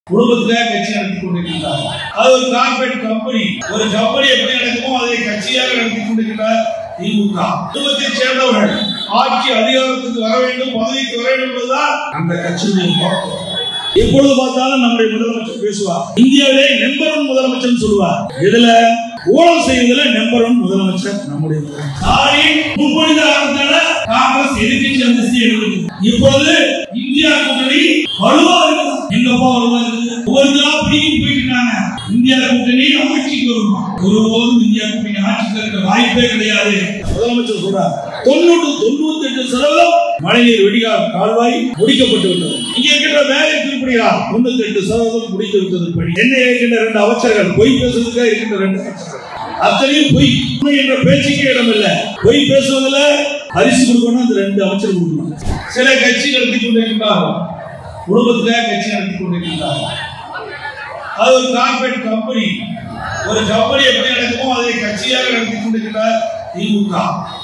குடும்பத்துக்காக கட்சி நடத்தி கொண்டிருக்கிறார் அது ஒரு கார்பரேட் கம்பெனி ஒரு கம்பெனி எப்படி நடக்குமோ அதை கட்சியாக நடத்தி கொண்டிருக்கிறார் திமுக குடும்பத்தைச் சேர்ந்தவர்கள் ஆட்சி அதிகாரத்துக்கு வர வேண்டும் பதவிக்கு வர வேண்டும் என்பதுதான் அந்த கட்சியுடைய நோக்கம் எப்பொழுது பார்த்தாலும் நம்முடைய முதலமைச்சர் பேசுவார் இந்தியாவிலே நம்பர் ஒன் முதலமைச்சர் சொல்லுவார் இதுல ஊழல் செய்வதில் நம்பர் ஒன் முதலமைச்சர் நம்முடைய முதலமைச்சர். ஸ்டாலின் முன்மொழிந்த காரணத்தால காங்கிரஸ் எதிர்க்கட்சி அந்தஸ்து எடுக்குது இப்பொழுது இந்தியா கூட்டணி வலுவா இருக்குது எங்கப்பா வலுவா இருக்குது ஒவ்வொருத்தரா பிடிக்கி போயிட்டு இருக்காங்க இந்தியா கூட்டணி ஆட்சிக்கு வரும் ஒருபோதும் இந்தியா கூட்டணி ஆட்சிக்கு இருக்க வாய்ப்பே கிடையாது முதலமைச்சர் சொல்றார் தொண்ணூறு தொண்ணூத்தி எட்டு சதவீதம் மழைநீர் வெடிகால் கால்வாய் முடிக்கப்பட்டு விட்டது இங்க இருக்கின்ற வேலை குறிப்பிடுகிறார் தொண்ணூத்தி எட்டு சதவீதம் முடித்து விட்டது பணி என்ன இருக்கின்ற ரெண்டு அமைச்சர்கள் பொய் பேசுவதற்காக இருக்கின்ற ரெண்டு அமைச்சர்கள் அத்தனையும் பொய் உண்மை என்ற பேச்சுக்கே இடம் இல்ல பொய் பேசுவதில் பரிசு கொடுக்கணும் அந்த ரெண்டு அமைச்சர் கொடுக்கணும் சில கட்சி நடத்தி கொண்டிருக்கிறார்கள் குடும்பத்துக்காக கட்சி நடத்தி கொண்டிருக்கிறார்கள் அது ஒரு கார்பரேட் கம்பெனி ஒரு கம்பெனி எப்படி நடக்குமோ அதை கட்சியாக நடத்தி கொண்டிருக்கிறார் திமுக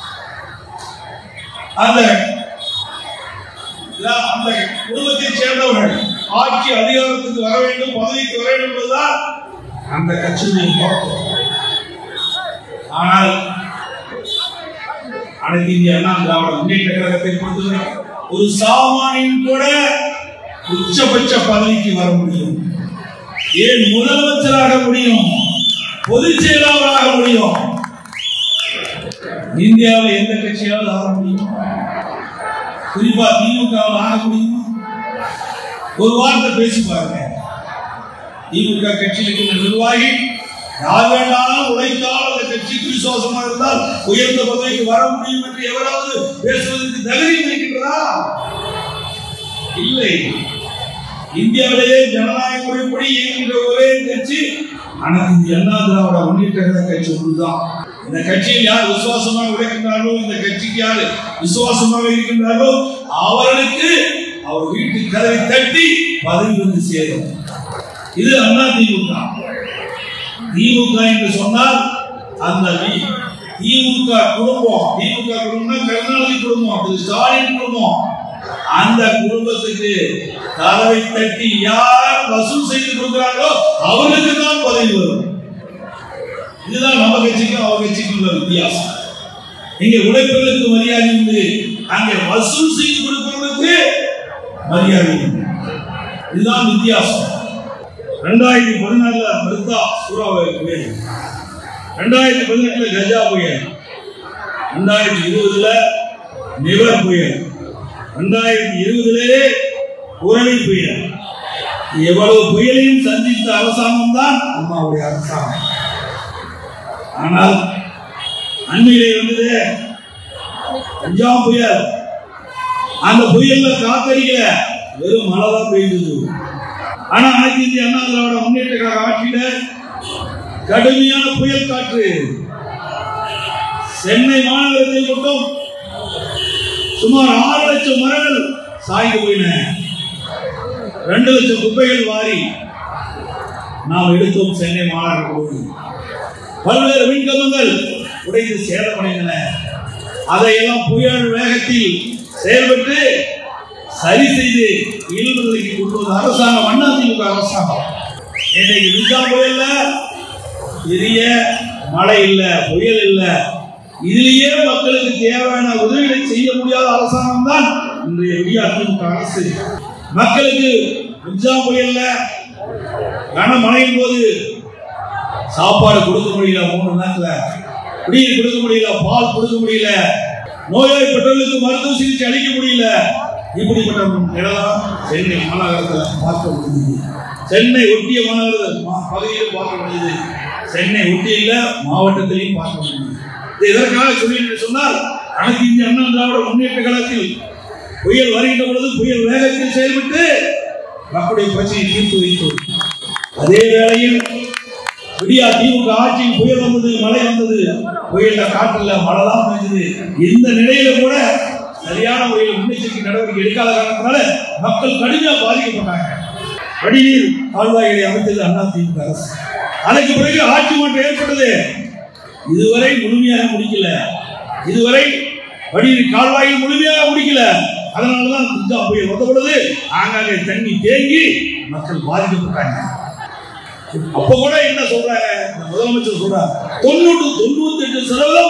அந்த அந்த குடும்பத்தைச் சேர்ந்தவர்கள் ஆட்சி அதிகாரத்துக்கு வர வேண்டும் பதவிக்கு வர வேண்டும் என்பதுதான் அந்த கட்சியுடைய நோக்கம் ஆனால் அனைத்து இந்திய அண்ணா திராவிட முன்னேற்ற கழகத்தை பொறுத்தவரை ஒரு சாமானியன் கூட உச்சபட்ச பதவிக்கு வர முடியும் ஏன் முதலமைச்சராக முடியும் பொதுச் செயலாளராக முடியும் இந்தியாவில் எந்த கட்சியாவது ஆக முடியும் குறிப்பா திமுகவில் ஆக முடியுமா ஒரு வார்த்தை பேசி பாருங்க திமுக கட்சியில் இருக்கின்ற நிர்வாகி யார் வேண்டாலும் உழைத்தால் அந்த கட்சிக்கு விசுவாசமா இருந்தால் உயர்ந்த பதவிக்கு வர முடியும் என்று எவராவது பேசுவதற்கு தகுதி இருக்கின்றதா இல்லை இந்தியாவிலேயே ஜனநாயக முறைப்படி இயங்குகின்ற ஒரே கட்சி அனைத்து இந்திய அண்ணா திராவிட முன்னேற்ற கழக கட்சி ஒன்றுதான் இந்த கட்சியில் யார் விசுவாசமாக உழைக்கின்றார்களோ இந்த கட்சிக்கு யார் விசுவாசமாக இருக்கின்றார்களோ அவர்களுக்கு அவர் வீட்டு கதவை தட்டி பதவி வந்து சேரும் இது அண்ணா திமுக திமுக என்று சொன்னால் அந்த வி- திமுக குடும்பம் திமுக குடும்பம்னா கருணாநிதி குடும்பம் திரு ஸ்டாலின் குடும்பம் அந்த குடும்பத்துக்கு கதவை தட்டி யார் வசூல் செய்து கொடுக்கிறார்களோ அவர்களுக்கு தான் பதவி வரும் இதுதான் நம்ம கட்சிக்கும் அவர் கட்சிக்கும் உள்ள வித்தியாசம் இங்க உழைப்பவர்களுக்கு மரியாதை உண்டு அங்கே வசூல் செய்து கொடுப்பவர்களுக்கு மரியாதை உண்டு இதுதான் வித்தியாசம் ரெண்டாயிரத்தி பதினாலுல மருந்தா சூறாவளி புயல் ரெண்டாயிரத்தி பதினெட்டுல கஜா புயல் ரெண்டாயிரத்தி இருபதுல நிவர் புயல் ரெண்டாயிரத்தி இருபதுலே புரளி புயல் எவ்வளவு புயலையும் சந்தித்த அரசாங்கம் தான் அம்மாவுடைய அரசாங்கம் ஆனால் அண்மையிலே வந்தது அஞ்சாம் புயல் அந்த புயல்ல காத்தடிக்கல வெறும் மழை தான் பெய்தது ஆனா அனைத்து இந்திய அண்ணா திராவிட முன்னேற்ற கழக ஆட்சியில கடுமையான புயல் காற்று சென்னை மாநகரத்தில் மட்டும் சுமார் ஆறு லட்சம் மரங்கள் சாய்ந்து போயின ரெண்டு லட்சம் குப்பைகள் வாரி நாம் எடுத்தோம் சென்னை மாநகர குழு பல்வேறு மின்கம்பங்கள் உடைந்து சேதமடைந்தன அதையெல்லாம் புயல் வேகத்தில் செயல்பட்டு சரி செய்து இயல்புநிலைக்கு கொண்டு வந்த அரசாங்கம் அண்ணா திமுக அரசாங்கம் இன்னைக்கு விஜா புயல்ல பெரிய மழை இல்ல புயல் இல்ல இதுலயே மக்களுக்கு தேவையான உதவிகளை செய்ய முடியாத அரசாங்கம் தான் இன்றைய விடியா திமுக அரசு மக்களுக்கு விஜா புயல்ல கனமழையின் போது சாப்பாடு கொடுக்க முடியல மூணு நேரத்துல குடிநீர் கொடுக்க முடியல பால் கொடுக்க முடியல நோய்வாய்ப்பட்டவர்களுக்கு மருத்துவ சிகிச்சை அளிக்க முடியல இப்படிப்பட்ட நிலம் சென்னை மாநகரத்தில் பார்க்க முடியுது சென்னை ஒட்டிய மாநகர மா- பகுதியில் பார்க்க முடியுது சென்னை ஒட்டிய மாவட்டத்திலையும் பார்க்க முடியுது இது எதற்காக சொல்லி சொன்னால் அனைத்து இந்திய அண்ணா திராவிட முன்னேற்ற கழகத்தில் புயல் வருகின்ற பொழுது புயல் வேகத்தில் செயல்பட்டு மக்களுடைய பிரச்சனையை தீர்த்து வைத்தோம் அதே வேளையில் விடியா திமுக ஆட்சியில் புயல் வந்தது மழை வந்தது புயல்ல காற்றுல மழை தான் பெஞ்சது இந்த நிலையில கூட சரியான முறையில் முன்னெச்சரிக்கை நடவடிக்கை எடுக்காத காரணத்தினால மக்கள் கடுமையா பாதிக்கப்பட்டாங்க வடிநீர் கால்வாய்களை அமைத்தது அண்ணா திமுக அரசு அதற்கு பிறகு ஆட்சி மாற்றம் ஏற்பட்டது இதுவரை முழுமையாக முடிக்கல இதுவரை வடிநீர் கால்வாயில் முழுமையாக முடிக்கல அதனாலதான் குஜா புயல் வந்த பொழுது ஆங்காங்கே தண்ணி தேங்கி மக்கள் பாதிக்கப்பட்டாங்க அப்ப கூட என்ன சொல்றாங்க இந்த முதலமைச்சர் சொல்றாங்க தொண்ணூறு தொண்ணூத்தி எட்டு சதவீதம்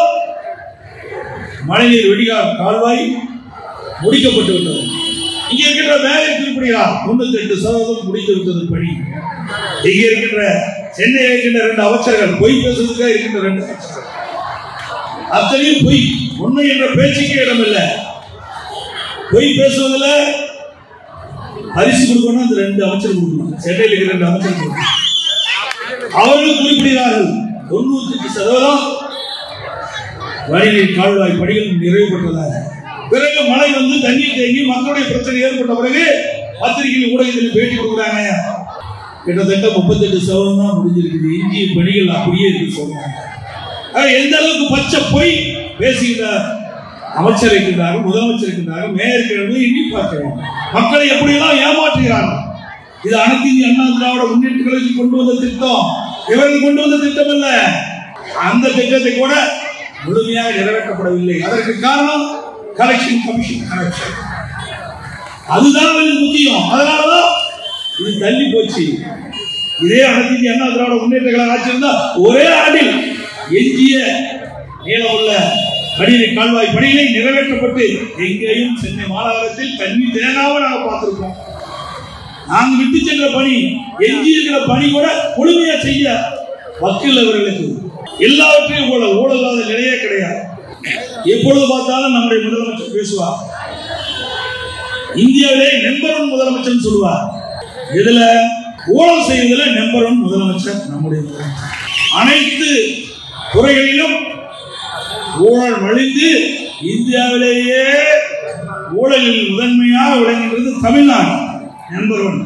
மழைநீர் வெடிகால் கால்வாய் முடிக்கப்பட்டு விட்டது இங்க இருக்கின்ற வேலை குறிப்பிடுகிறார் தொண்ணூத்தி எட்டு சதவீதம் முடித்து விட்டது பணி இங்க இருக்கின்ற சென்னையில் இருக்கின்ற ரெண்டு அமைச்சர்கள் பொய் பேசுறதுக்காக இருக்கின்ற ரெண்டு அமைச்சர்கள் அத்தனையும் பொய் உண்மை என்ற பேச்சுக்கே இடமில்லை பொய் பேசுவதில் அரிசி கொடுக்கணும் அந்த ரெண்டு அமைச்சர் கொடுக்கணும் சென்னையில் இருக்கிற ரெண்டு அமைச்சர் கொடுக்கணும் அவர்கள் குறிப்பிடுகிறார்கள் தொண்ணூத்தி எட்டு சதவீதம் வழிநீர் கால்வாய் பணிகள் நிறைவு பெற்றதாக பிறகு மழை வந்து தண்ணீர் தேங்கி மக்களுடைய பிரச்சனை ஏற்பட்ட பிறகு பத்திரிகையில் ஊடகத்தில் பேட்டி கொடுக்குறாங்க கிட்டத்தட்ட முப்பத்தெட்டு சதவீதம் தான் முடிஞ்சிருக்குது இந்திய பணிகள் அப்படியே இருக்கு சொல்றாங்க ஆக எந்த அளவுக்கு பச்சை பொய் பேசுகிற அமைச்சர் இருக்கின்றார்கள் முதலமைச்சர் இருக்கின்றார்கள் மேயர் இருக்கிறார்கள் எண்ணி பார்க்கிறோம் மக்களை எப்படியெல்லாம் ஏமாற்றுகிறார்கள் இது அனைத்து இந்திய அண்ணா திராவிட முன்னேற்ற கழகத்தில் கொண்டு வந்த திட்டம் இவர்கள் கொண்டு வந்த திட்டம் அல்ல அந்த திட்டத்தை கூட முழுமையாக நிறைவேற்றப்படவில்லை அதற்கு காரணம் கலெக்ஷன் கமிஷன் கலெக்ஷன் அதுதான் அவர்களுக்கு முக்கியம் அதனாலதான் இது தள்ளி போச்சு இதே அனைத்து இந்திய அண்ணா திராவிட முன்னேற்ற கழக ஆட்சி இருந்தா ஒரே ஆண்டில் எஞ்சிய நீளமுள்ள வடிநீர் கால்வாய் பணிகளை நிறைவேற்றப்பட்டு எங்கேயும் சென்னை மாநகரத்தில் தண்ணி தேங்காம நாங்க பார்த்திருக்கோம் நாங்க விட்டு சென்ற பணி எஞ்சி இருக்கிற பணி கூட முழுமையா செய்ய வக்கீல் அவர்களுக்கு எல்லாவற்றையும் ஊழல் ஊழல் இல்லாத நிலையே கிடையாது எப்பொழுது பார்த்தாலும் நம்முடைய முதலமைச்சர் பேசுவார் இந்தியாவிலே நம்பர் ஒன் முதலமைச்சர் சொல்லுவார் இதுல ஊழல் செய்வதில் நம்பர் ஒன் முதலமைச்சர் நம்முடைய முதலமைச்சர் அனைத்து துறைகளிலும் ஊழல் மலிந்து இந்தியாவிலேயே ஊழலில் முதன்மையாக விளங்குகிறது தமிழ்நாடு நம்பர் ஒன்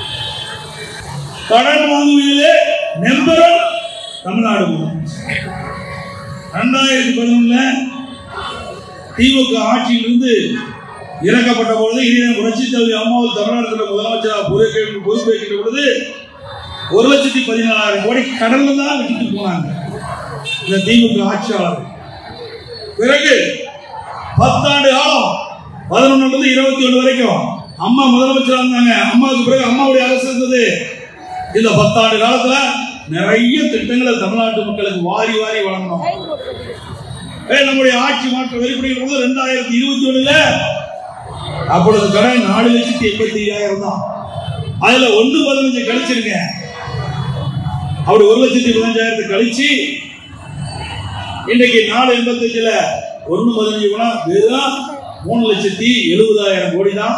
கடன் வாங்குவதிலே நம்பர் ஒன் தமிழ்நாடு முதலமைச்சர் ரெண்டாயிரத்தி பதினொன்னுல திமுக ஆட்சியிலிருந்து இறக்கப்பட்ட பொழுது இதே புரட்சி தலைவி அம்மாவில் தமிழ்நாட்டில் முதலமைச்சராக பொறுப்பேற்க பொறுப்பேற்கிற பொழுது ஒரு லட்சத்தி பதினாலாயிரம் கோடி கடல்ல தான் விட்டுட்டு போனாங்க இந்த திமுக ஆட்சியாளர் பிறகு பத்தாண்டு காலம் பதினொன்னுல இருந்து இருபத்தி ஒன்று வரைக்கும் அம்மா முதலமைச்சராக இருந்தாங்க அம்மாவுக்கு பிறகு அம்மாவுடைய அரசு இருந்தது இந்த பத்தாண்டு காலத்துல நிறைய திட்டங்களை தமிழ்நாட்டு மக்களுக்கு வாரி வாரி வழங்கணும் ஏய், நம்முடைய ஆட்சி மாற்றம் வெளிப்படுகிற போது ரெண்டாயிரத்தி இருபத்தி ஒண்ணுல அப்பொழுது கடன் நாலு லட்சத்தி எண்பத்தி ஐயாயிரம் தான் அதுல ஒன்று பதினஞ்சு கழிச்சிருங்க அப்படி ஒரு லட்சத்தி பதினஞ்சாயிரத்தை கழிச்சு இன்னைக்கு நாலு எண்பத்தஞ்சுல ஒன்று பதினஞ்சு போனா வெறும் மூணு லட்சத்தி எழுபதாயிரம் கோடி தான்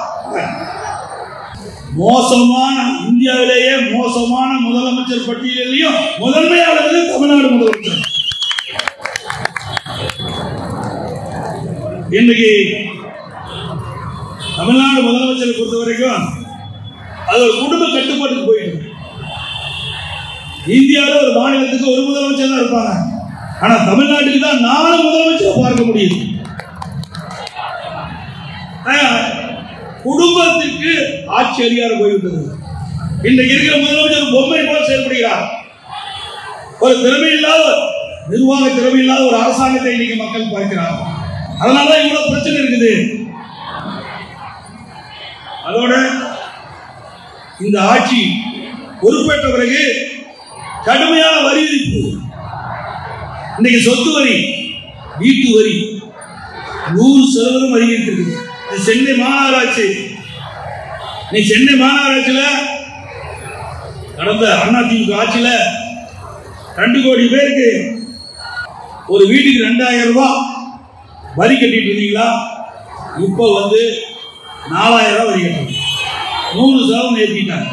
மோசமான இந்தியாவிலேயே மோசமான முதலமைச்சர் பட்டியலையும் முதன்மையாளர்கள் தமிழ்நாடு முதலமைச்சர் இன்னைக்கு தமிழ்நாடு முதலமைச்சரை பொறுத்த வரைக்கும் அது ஒரு குடும்ப கட்டுப்பாட்டுக்கு போயிட்டு இந்தியாவில் ஒரு மாநிலத்துக்கு ஒரு முதலமைச்சர் தான் இருப்பாங்க ஆனா தமிழ்நாட்டுக்கு தான் நாலு முதலமைச்சரை பார்க்க முடியுது ஆஹ், குடும்பத்திற்கு ஆட்சி அதிகாரம் போய்விட்டது இன்றைக்கு இருக்கிற முதலமைச்சர் பொம்மை போல செயல்படுகிறார் ஒரு திறமை இல்லாத நிர்வாக திறமை இல்லாத ஒரு அரசாங்கத்தை இன்னைக்கு மக்கள் பார்க்கிறார் அதனாலதான் இவ்வளவு பிரச்சனை இருக்குது அதோட இந்த ஆட்சி பொறுப்பேற்ற பிறகு கடுமையான வரி விதிப்பு இன்னைக்கு சொத்து வரி வீட்டு வரி நூறு சதவீதம் அதிகரித்திருக்கு இது சென்னை மாநகராட்சி நீ சென்னை மாநகராட்சியில கடந்த அதிமுக ஆட்சியில ரெண்டு கோடி பேருக்கு ஒரு வீட்டுக்கு ரெண்டாயிரம் ரூபாய் வரி கட்டிட்டு இருந்தீங்களா இப்போ வந்து நாலாயிரம் ரூபாய் வரி கட்டணும் நூறு சதவீதம் ஏற்றிட்டாங்க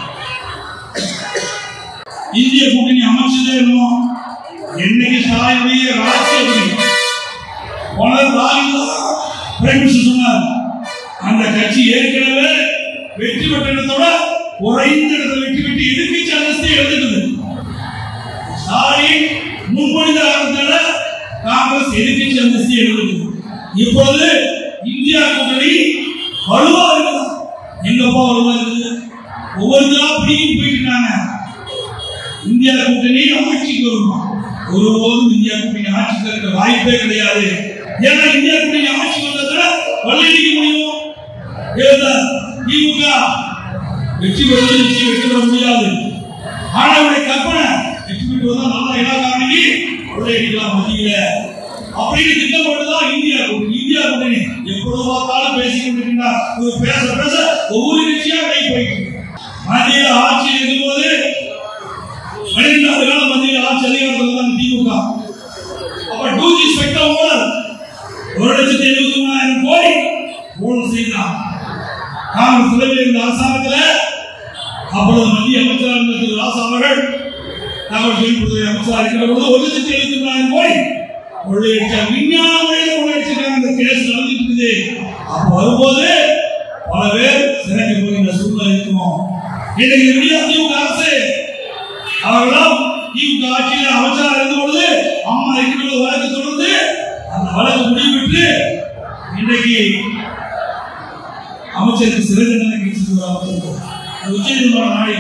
இந்திய கூட்டணி அமைச்சதே என்னமோ என்னைக்கு ஸ்டாலினுடைய ராஷ்டிரிய கொடி போன ராகுல் பிரைம் மினிஸ்டர் சொன்னார் அந்த கட்சி ஏற்கனவே வெற்றி பெற்ற இடத்தோட குறைந்த இடத்தை வெற்றி பெற்று எதிர்க்கட்சி அந்தஸ்தை எழுதுகிறது ஸ்டாலின் முன்மொழிந்த காலத்தால காங்கிரஸ் எதிர்க்கட்சி அந்தஸ்தை எழுதுகிறது இப்பொழுது இந்தியா கூட்டணி வலுவா இருக்குது எங்கப்பா வலுவா இருக்குது ஒவ்வொருத்தரா பிடிக்கிட்டு போயிட்டு இருக்காங்க இந்தியா கூட்டணி ஆட்சிக்கு வருமா ஒருபோதும் இந்தியா கூட்டணி ஆட்சிக்கு இருக்க வாய்ப்பே கிடையாது ஏன்னா இந்தியா கூட்டணி ஆட்சிக்கு வந்ததுல கொள்ளையடிக்க முடியும் தேர்தல் திமுக வெற்றி பெறுவது நிச்சயம் வெற்றி பெற முடியாது ஆனா இவருடைய கற்பனை வெற்றி பெற்றுவதா நல்லா இலாக்காரணிக்கு கொள்ளையடிக்கலாம் மத்தியில அப்படின்னு திட்டம் போட்டுதான் இந்தியா கூட்டணி. இந்தியா கூட்டணி எப்பொழுது பார்த்தாலும் பேசிக் கொண்டிருக்கின்றார் ஒரு பேச பேச ஒவ்வொரு கட்சியா விலகி போயிட்டு இருக்கு. மத்தியில ஆட்சி இருக்கும்போது பன்னிரெண்டாவது காலம் மத்தியில் ஆட்சி அதிகாரத்தில் தான் திமுக அப்ப டூ ஜி ஸ்பெக்ட்ரம் ஊழல் ஒரு லட்சத்தி எழுபத்தி மூணாயிரம் கோடி ஊழல் செய்தான் காங்கிரஸ் தலைமையில் இருந்த அரசாங்கத்தில் அப்பொழுது மத்திய அமைச்சராக இருந்த திரு ராசா அவர்கள் தகவல் தொழில்நுட்பத்துறை அமைச்சராக இருக்கிற பொழுது ஒரு லட்சத்தி எழுபத்தி மூணாயிரம் கோடி கொள்ளையடிச்சார் விஞ்ஞான முறையில் கொள்ளையடிச்சிருக்காங்க இந்த கேஸ் நடந்துட்டு இருக்குது அப்ப வரும்போது பல பேர் சிறைக்கு போகின்ற சூழ்நிலை இருக்கும் இன்னைக்கு விடியா திமுக அரசு அவர்களும் திமுக ஆட்சியில் அமைச்சராக இருந்த பொழுது அம்மா இருக்கிற வழக்கு தொடர்ந்து அந்த வழக்கு முடிவு பெற்று இன்றைக்கு அமைச்சருக்கு சிறை தண்டனை கிடைச்சிருக்கிறார் உச்ச நீதிமன்ற நாடி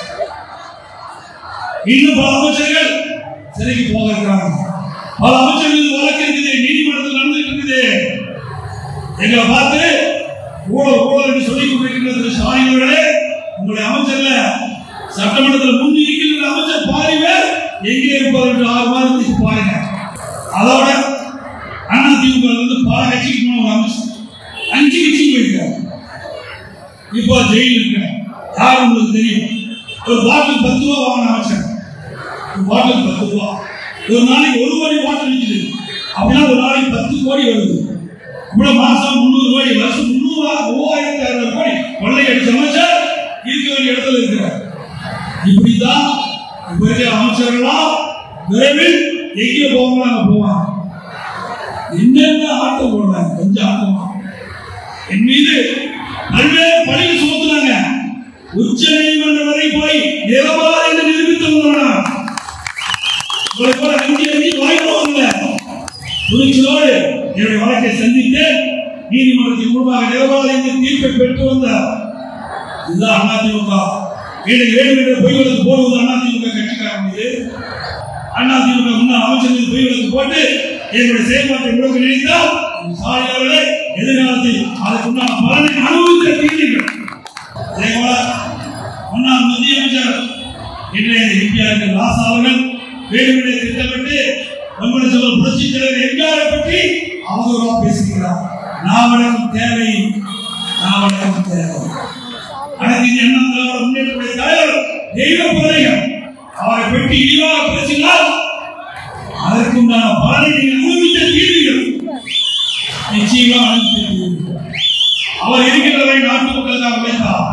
இன்னும் பல அமைச்சர்கள் சிறைக்கு போக இருக்கிறாங்க பல அமைச்சர்கள் மீது வழக்கு இருக்குது நீதிமன்றத்தில் நடந்துட்டு இருக்குது எங்களை பார்த்து ஊழல் ஊழல் என்று சொல்லிக் கொண்டிருக்கிற திரு ஸ்டாலின் அவர்களே உங்களுடைய அமைச்சர்ல சட்டமன்றத்தில் முன் இருக்கின்ற அமைச்சர் பாதி பேர் எங்கே இருப்பார் என்று ஆறு மாதத்துக்கு பாருங்க அதோட அண்ணா திமுக வந்து பல கட்சிக்கு போன ஒரு அமைச்சர் அஞ்சு கட்சிக்கு போயிருக்காரு இப்போ ஜெயிலில் இருக்கிறேன் யார் உங்களுக்கு தெரியும் ஒரு பாட்டில் பத்து ரூபா வாங்கின அமைச்சர் ஒரு பாட்டில் பத்து ரூபா ஒரு நாளைக்கு ஒரு கோடி பாட்டில் விற்குது அப்படின்னா ஒரு நாளைக்கு பத்து கோடி வருது இவ்வளவு மாசம் முந்நூறு கோடி வருஷம் முந்நூறு மூவாயிரத்தி அறுநூறு கோடி கொள்ளை அடிச்ச அமைச்சர் இருக்க வேண்டிய இடத்துல இருக்கிறார் இப்படிதான் இப்ப இருக்கிற அமைச்சர்கள்லாம் விரைவில் எங்கே போவாங்க அங்க போவாங்க என்னென்ன ஆட்டம் போடுறாங்க கொஞ்சம் ஆட்டமா என் மீது பல்வேறு பணிகள் சுமத்துனாங்க உச்ச நீதிமன்றம் வரை போய் நிரபராதி என்று நிரூபித்து வந்தவனா உங்களை போல அஞ்சு அஞ்சு வாய்ப்பு துணிச்சலோடு என்னுடைய வழக்கை சந்தித்து நீதிமன்றத்தின் முன்பாக நிரபராதி என்று தீர்ப்பை பெற்று வந்தார் இதுதான் அதிமுக எனக்கு வேண்டும் என்ற பொய்களுக்கு போடுவது அதிமுக கட்சிக்காரன் மீது அதிமுக முன்னாள் அமைச்சர் மீது பொய்களுக்கு போட்டு என்னுடைய செயல்பாட்டை முழுக்க நினைத்தால் சாலையாளர்களே எதிர்காலத்தில் அதற்குண்டான பலனை அனுபவிக்க தீர்ந்தீர்கள் அதே போல முன்னாள் மத்திய அமைச்சர் இன்றைய எம்பிஆர் ராசா அவர்கள் வேண்டுமென்றே திட்டமிட்டு நம்முடைய சொல்ல புரட்சி தலைவர் எம்ஜிஆரை பற்றி அவதூறாக பேசுகிறார் நாவடம் தேவை நாவடம் தேவை அனைத்து இந்திய அண்ணா திராவிட முன்னேற்ற தலைவர் தெய்வ பிள்ளைகள் அவரை பற்றி இழிவாக பேசினால் அதற்குண்டான பலனை நீங்கள் அனுபவித்த தீர்வீர்கள் நிச்சயமாக அனுபவித்த தீர்வீர்கள் அவர் இருக்கின்றவரை நாட்டு மக்களுக்காக உழைத்தார்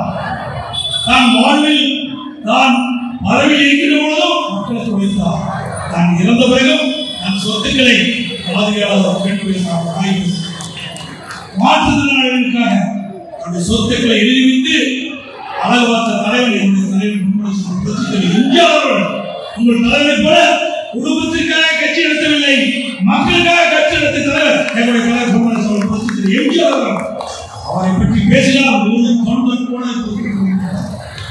தான் வாழ்வில் தான் பதவியில் இருக்கின்ற பொழுதும் மக்களுக்கு உழைத்தார் தான் இறந்த பிறகும் தன் சொத்துக்களை பாதுகாவலர் பெண் பேசினார் ஆய்வு மாற்றுத்திறனாளிகளுக்காக அந்த சொத்துக்களை எழுதி வைத்து அழகு பார்த்த தலைவர் என்னுடைய தலைவர் முன்னாள் புரட்சித்தலைவர் எம்ஜிஆர் அவர்கள் உங்கள் தலைவர் போல குடும்பத்திற்காக கட்சி நடத்தவில்லை மக்களுக்காக கட்சி நடத்திய தலைவர் எங்களுடைய தலைவர் முன்னாள் சொல்ல புரட்சித்தலைவர் எம்ஜிஆர் அவர்கள் அவரை பற்றி பேசினால் ஒரு தொண்டர் கூட இருக்கிறார்.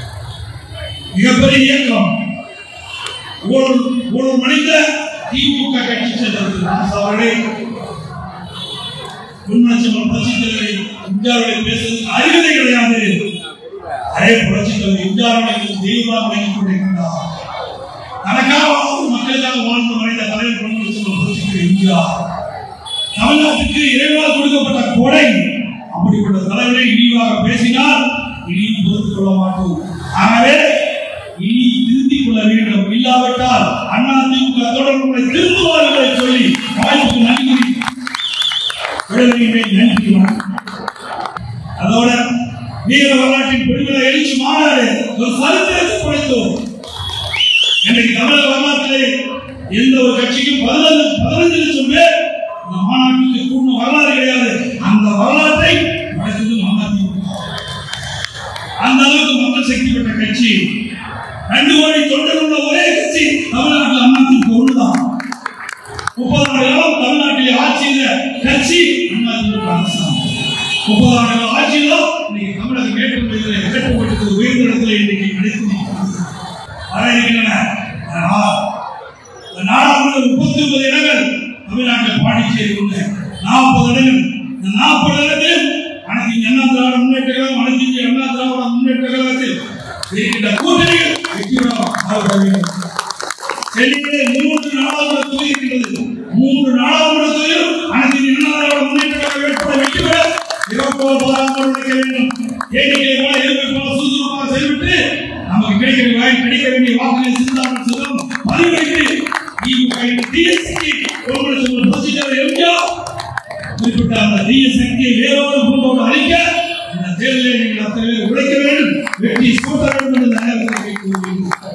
மிகப்பெரிய இயக்கம் ஊழல் ஊழல் மனித திமுக கட்சி சென்றது அவர்களே முன்னாள் புரட்சி தலைவரை இந்தியாவில் பேசுவதற்கு அறிவுரை கிடையாது அதே புரட்சி தலைவர் இந்தியாவில் தெய்வமாக விளங்கிக் கொண்டிருக்கின்றார் தனக்காக வாழ்ந்து மக்களுக்காக வாழ்ந்து மறைந்த தலைவர் முன்னாள் செல்வம் புரட்சி தலைவர் எம்ஜிஆர் தமிழ்நாட்டுக்கு இறைவனால் கொடுக்கப்பட்ட கொடை அப்படிப்பட்ட தலைவரை இழிவாக பேசினால் இனி பொறுத்துக் கொள்ள மாட்டோம் ஆகவே இனி திருத்திக் கொள்ள வேண்டும் இல்லாவிட்டால் அண்ணா திமுக தொடர்புகளை திருத்துவார்களை சொல்லி வாய்ப்புக்கு நன்றி விடுதலையினை நன்றி வணக்கம். அதோட வீர வரலாற்றின் விடுதலை எழுச்சி மாநாடு ஒரு சரித்திரத்தை படைத்தோம் இன்றைக்கு தமிழக வரலாற்றிலே எந்த ஒரு கட்சிக்கும் பதினஞ்சு பதினஞ்சு லட்சம் பேர் இந்த மாநாட்டுக்கு கூடின வரலாறு கிடையாது அந்த வரலாற்றை நடத்தது அதிமுக அந்த அளவுக்கு மக்கள் சக்தி பெற்ற கட்சி ரெண்டு கோடி தொண்டர் உள்ள ஒரே கட்சி தமிழ்நாட்டில் அதிமுக ஒண்ணுதான் முப்பது ஆண்டு காலம் தமிழ்நாட்டில் ஆட்சியில கட்சி அதிமுக அரசாங்கம் முப்பது ஆண்டு கால ஆட்சியில இன்னைக்கு தமிழக ஏற்றுமதியில் ஏற்றுமதிக்கு உயர்ந்த இடத்துல இன்னைக்கு கிடைத்து வர இருக்கின்றன ஆனால் இந்த நாடாளுமன்ற முப்பத்தி ஒன்பது இடங்கள் தமிழ்நாட்டில் பாண்டிச்சேரி உள்ள நாற்பது இடங்கள் இந்த நாற்பது இடத்தில் அனைத்து இந்திய அண்ணா திராவிட முன்னேற்ற கழகம் அனைத்து இந்திய அண்ணா திராவிட முன்னேற்ற கழகத்தில் இருக்கின்ற கூட்டணிகள் வெற்றிகரமாக ஆக வேண்டும் சென்னையிலே மூன்று நாடாளுமன்ற தொகுதி இருக்கின்றது மூன்று நாடாளுமன்ற தொகுதியில் அனைத்து இந்திய அண்ணா திராவிட முன்னேற்ற கழக வேட்பாளர் வெற்றி பெற சிறப்பாக போராட்டம் நடக்க வேண்டும் எண்ணிக்கை போல எதிர்ப்பு போல சுறுசுறுப்பாக செயல்பட்டு நமக்கு கிடைக்கிற வாய் கிடைக்க வேண்டிய வாக்குகளை சிந்தாமல் சிதம் பதிவைத்து திமுக டிஎஸ்சி ஒரு லட்சம் பொதுச்செயலர் எம்ஜிஆர் குறிப்பிட்ட அந்த தீய சக்தியை வேரோடு பூண்டோடு அழிக்க இந்த தேர்தலில் நீங்கள் அத்தனை பேர் உழைக்க வேண்டும் வெற்றி சூட்ட வேண்டும் என்று இந்த நேரத்தில் கூறுகிறேன்